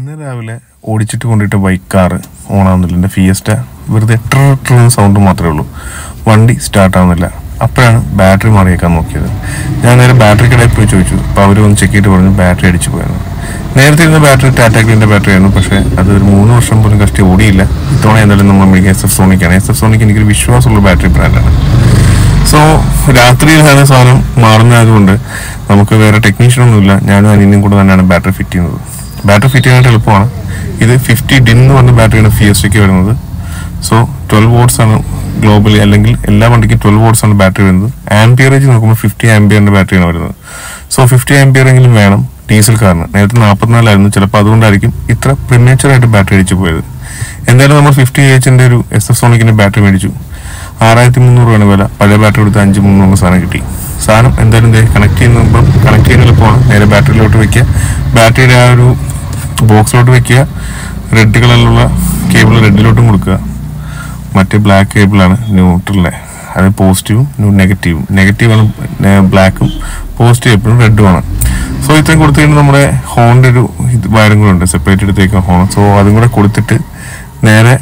ഇന്ന് രാവിലെ ഓടിച്ചിട്ട് കൊണ്ടിട്ട ബൈക്ക് കാറ് ഓണാവുന്നില്ല എൻ്റെ ഫിയസ്റ്റ വെറുതെ ട്ര ട്ര സൗണ്ട് മാത്രമേ ഉള്ളൂ വണ്ടി സ്റ്റാർട്ട് ആവുന്നില്ല അപ്പോഴാണ് ബാറ്ററി മാറിയേക്കാൻ നോക്കിയത് ഞാൻ നേരെ ബാറ്ററി കടയിൽ പോയി ചോദിച്ചു അപ്പോൾ അവർ ഒന്ന് ചെക്ക് ചെയ്തിട്ട് പറഞ്ഞു ബാറ്ററി അടിച്ചു പോയെന്ന് നേരത്തെ ഇരുന്ന ബാറ്ററി ടാറ്റാക്ലിൻ്റെ ബാറ്ററി ആയിരുന്നു പക്ഷേ അത് ഒരു മൂന്ന് വർഷം പോലും കഷ്ടി ഓടിയില്ല ഇത്തവണ എന്തായാലും നമ്മൾ മേടിക്കുക എസ് എഫ് സോണിക്കാണ് എസ് എഫ് സോണിക്ക് എനിക്കൊരു വിശ്വാസമുള്ള ബാറ്ററി ബ്രാൻഡാണ് സോ രാത്രിയിലാണ് സാധനം മാറുന്നതുകൊണ്ട് നമുക്ക് വേറെ ടെക്നീഷ്യൻ ഒന്നുമില്ല ഞാനും അനിയനും കൂടെ തന്നെയാണ് ബാറ്ററി ഫിറ്റ് ചെയ്യുന്നത് ബാറ്ററി ഫിറ്റ് ചെയ്യാനായിട്ട് എളുപ്പമാണ് ഇത് ഫിഫ്റ്റി ഡിൻ എന്ന് പറഞ്ഞ ബാറ്ററിയാണ് ഫിയസ്റ്റയ്ക്ക് വരുന്നത് സോ ട്വൽവ് വോട്ട്സ് ആണ് ഗ്ലോബലി അല്ലെങ്കിൽ എല്ലാ വണ്ടിക്കും ട്വൽവ് വോട്ട്സ് ആണ് ബാറ്ററി വരുന്നത് ആംപിയറേജ് നോക്കുമ്പോൾ ഫിഫ്റ്റി ആംപിയറിന്റെ ബാറ്ററിയാണ് വരുന്നത് സോ ഫിഫ്റ്റി ആംപിയർ എങ്കിലും വേണം ഡീസൽ കാറിന് നേരത്തെ നാൽപ്പത്തിനാലായിരുന്നു ചിലപ്പോൾ അതുകൊണ്ടായിരിക്കും ഇത്ര പ്രിമേച്ചർ ആയിട്ട് ബാറ്ററി അടിച്ചു പോയത് എന്തായാലും നമ്മൾ ഫിഫ്റ്റി എച്ചിന്റെ ഒരു എസ് എഫ് സോണിക്കിന്റെ ബാറ്ററി മേടിച്ചു ആറായിരത്തി മുന്നൂറ് രൂപയാണ് വില പഴയ ബാറ്ററി എടുത്ത് അഞ്ച് മുന്നൂറ് സാധനം കിട്ടി സാധനം എന്തായാലും കണക്ട് ചെയ്യുമ്പോൾ കണക്ട് ചെയ്യുന്ന എളുപ്പമാണ് നേരെ ബാറ്ററിയിലോട്ട് വെക്കുക ബാറ്ററിയുടെ ആ ഒരു ബോക്സിലോട്ട് വെക്കുക റെഡ് കളറിലുള്ള കേബിൾ റെഡിലോട്ടും കൊടുക്കുക മറ്റേ ബ്ലാക്ക് കേബിളാണ് ന്യൂട്രലിലെ അത് പോസിറ്റീവും നെഗറ്റീവും നെഗറ്റീവാണ് ബ്ലാക്കും പോസിറ്റീവ് എപ്പോഴും റെഡുമാണ് സോ ഇത്രയും കൊടുത്തു കഴിഞ്ഞാൽ നമ്മുടെ ഹോണിൻ്റെ ഒരു ഇത് വയറും കൂടെ ഉണ്ട് സെപ്പറേറ്റ് എടുത്തേക്കാം ഹോൺ സോ അതും കൂടെ കൊടുത്തിട്ട് നേരെ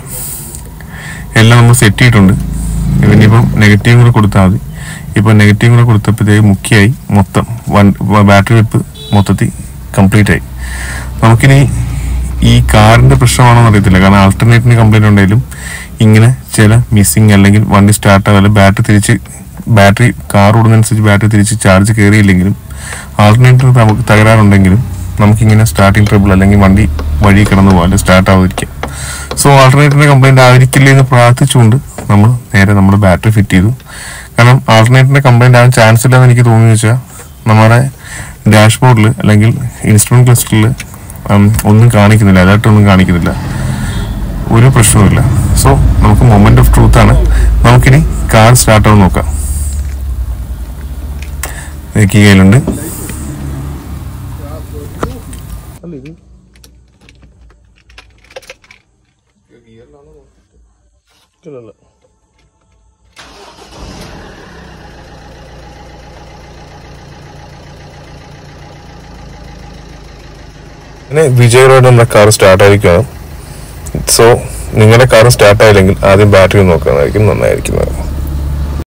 എല്ലാം നമ്മൾ സെറ്റ് ചെയ്തിട്ടുണ്ട് ഇനിയിപ്പം നെഗറ്റീവ് കൂടെ കൊടുത്താൽ മതി ഇപ്പം നെഗറ്റീവ് കൂടെ കൊടുത്തപ്പോഴത്തേക്ക് മുഖ്യമായി മൊത്തം വൺ ബാറ്ററി വെപ്പ് മൊത്തത്തിൽ കംപ്ലീറ്റ് ആയി നമുക്കിനി ഈ കാറിന്റെ പ്രശ്നമാണോ അറിയത്തില്ല കാരണം ആൾട്ടർനേറ്റിന് കംപ്ലൈന്റ് ഉണ്ടെങ്കിലും ഇങ്ങനെ ചില മിസ്സിങ് അല്ലെങ്കിൽ വണ്ടി സ്റ്റാർട്ട് ആവില്ല ബാറ്ററി തിരിച്ച് ബാറ്ററി കാർ ഓടുന്നതനുസരിച്ച് ബാറ്ററി തിരിച്ച് ചാർജ് കയറിയില്ലെങ്കിലും ആൾട്ടർനേറ്ററിന് നമുക്ക് തകരാറുണ്ടെങ്കിലും നമുക്കിങ്ങനെ സ്റ്റാർട്ടിങ് ട്രബിൾ അല്ലെങ്കിൽ വണ്ടി വഴി കിടന്നു പോകാൻ സ്റ്റാർട്ട് ആവാതിരിക്കാം സോ ആൾട്ടർനേറ്ററിന്റെ കംപ്ലൈന്റ് ആയിരിക്കില്ല എന്ന് പ്രാർത്ഥിച്ചുകൊണ്ട് നമ്മൾ നേരെ നമ്മുടെ ബാറ്ററി ഫിറ്റ് ചെയ്തു കാരണം ആൾട്ടർനേറ്ററിന്റെ കംപ്ലൈന്റ് ആവാൻ ചാൻസ് ഇല്ലെന്ന് എനിക്ക് തോന്നുന്നു വെച്ചാൽ നമ്മുടെ ഡാഷ്ബോർഡിൽ അല്ലെങ്കിൽ ഇൻസ്ട്രുമെന്റ് ക്ലസ്റ്ററിൽ ഒന്നും കാണിക്കുന്നില്ല അലർട്ടൊന്നും കാണിക്കുന്നില്ല ഒരു പ്രശ്നവുമില്ല സോ നമുക്ക് മൊമെന്റ് ഓഫ് ട്രൂത്ത് ആണ് നമുക്കിനി കാർ സ്റ്റാർട്ട് ആവും നോക്കാം ഈ കയ്യിലുണ്ട് പിന്നെ വിജയ് നമ്മുടെ കാർ സ്റ്റാർട്ട് ആയിരിക്കുകയാണ് സോ നിങ്ങളുടെ കാർ സ്റ്റാർട്ട് ആയില്ലെങ്കിൽ ആദ്യം ബാറ്ററി നോക്കുന്നതായിരിക്കും നന്നായിരിക്കുന്നത്